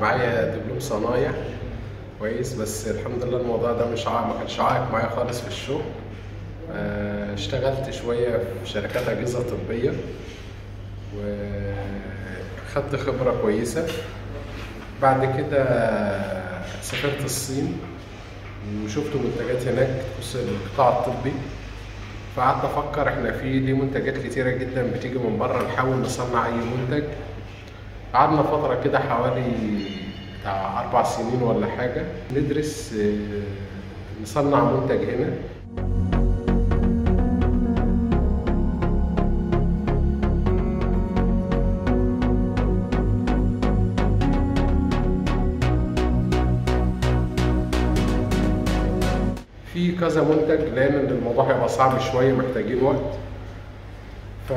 معايا دبلوم صنايع كويس بس الحمد لله الموضوع ده مش عائق ما كانش عائق معايا خالص في الشغل آه، اشتغلت شوية في شركات أجهزة طبية وخدت خبرة كويسة بعد كده سافرت الصين وشفت منتجات هناك تخص القطاع الطبي فقعدت افكر احنا في ليه منتجات كتيره جدا بتيجي من بره نحاول نصنع اي منتج قعدنا فتره كده حوالي بتاع اربع سنين ولا حاجه ندرس آه، نصنع منتج هنا في كذا منتج لان الموضوع هيبقى صعب شويه محتاجين وقت ف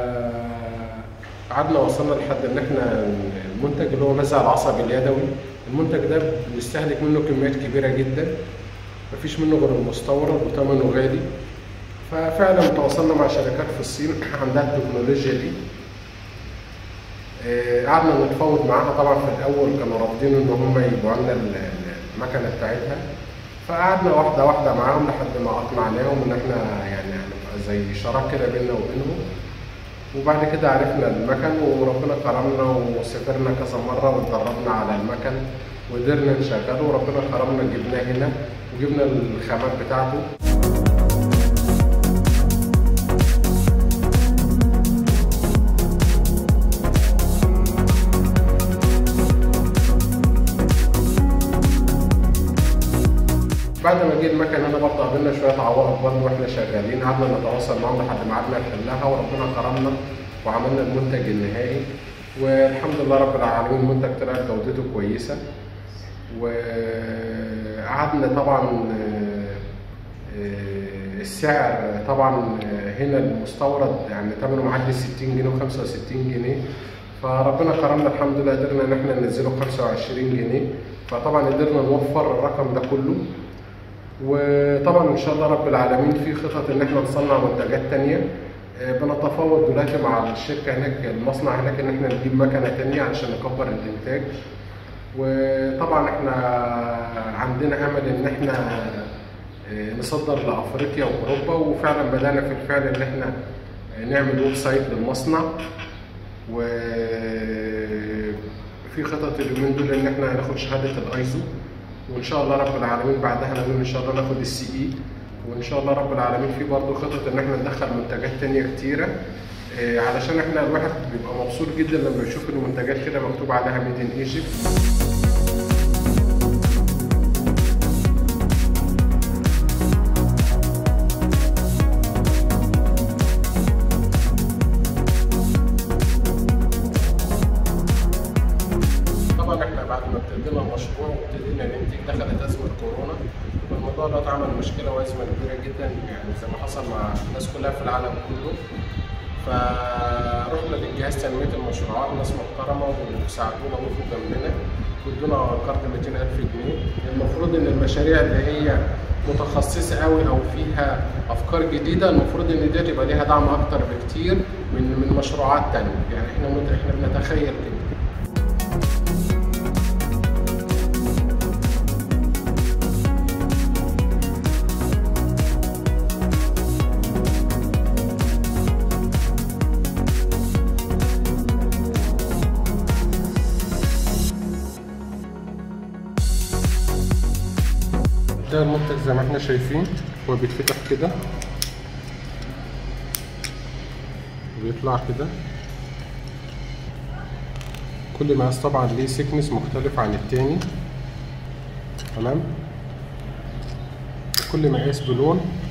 قعدنا وصلنا لحد ان احنا المنتج اللي هو نزع العصب اليدوي المنتج ده بنستهلك منه كميات كبيره جدا مفيش منه غير المستورد وثمنه غالي ففعلا تواصلنا مع شركات في الصين عندها التكنولوجيا دي آه، قعدنا نتفاوض معاها طبعا في الاول كانوا رافضين ان هم يبيعوا لنا ال- ال- المكنه بتاعتها فقعدنا واحده واحده معاهم لحد ما اقنعناهم ان احنا يعني هنبقى زي شراك كده بيننا وبينهم وبعد كده عرفنا المكن وربنا كرمنا وسافرنا كذا مره واتدربنا على المكن وقدرنا نشغله وربنا كرمنا جبناه هنا وجبنا الخامات بتاعته بعد ما جه المكن هنا برضه قابلنا شويه عوائق برضه واحنا شغالين قعدنا نتواصل معاهم لحد ما قعدنا نحلها وربنا كرمنا وعملنا المنتج النهائي والحمد لله رب العالمين المنتج طلع جودته كويسه وقعدنا طبعا آه، آه، السعر طبعا آه، هنا المستورد يعني ثمنه معدي 60 جنيه و65 جنيه فربنا كرمنا الحمد لله قدرنا ان احنا ننزله ب 25 جنيه فطبعا قدرنا نوفر الرقم ده كله وطبعا ان شاء الله رب العالمين في خطط ان احنا نصنع منتجات تانية آه، بنتفاوض دلوقتي مع الشركه هناك المصنع هناك ان احنا نجيب مكنه تانية علشان نكبر الانتاج وطبعا احنا عندنا امل ان احنا آه، نصدر لافريقيا واوروبا وفعلا بدانا في الفعل ان احنا آه، نعمل ويب سايت للمصنع وفي خطط اليومين دول ان احنا هناخد شهاده الايزو وان شاء الله رب العالمين بعدها نقول ان شاء الله ناخد السي اي وان شاء الله رب العالمين في برضه خطط ان احنا ندخل منتجات تانية كتيره آه، علشان احنا الواحد بيبقى مبسوط جدا لما يشوف المنتجات كده مكتوب عليها ميد ان ايجيبت طبعا احنا بعد ما ابتدينا المشروع وابتدينا ننتج دخلت ازمه كورونا والموضوع ده اتعمل مشكله وازمه كبيره جدا يعني زي ما حصل مع الناس كلها في العالم كله فرحنا للجهاز تنميه المشروعات ناس محترمه وساعدونا وقفوا جنبنا وادونا قرض 200000 جنيه المفروض ان المشاريع اللي هي متخصصه قوي او فيها افكار جديده المفروض ان دي تبقى ليها دعم اكتر بكتير من من مشروعات تانية يعني احنا مت- احنا بنتخيل كده ده المنتج زي ما احنا شايفين هو بيتفتح كده ويطلع كده كل مقاس طبعا ليه سيكنس مختلف عن التاني تمام كل مقاس بلون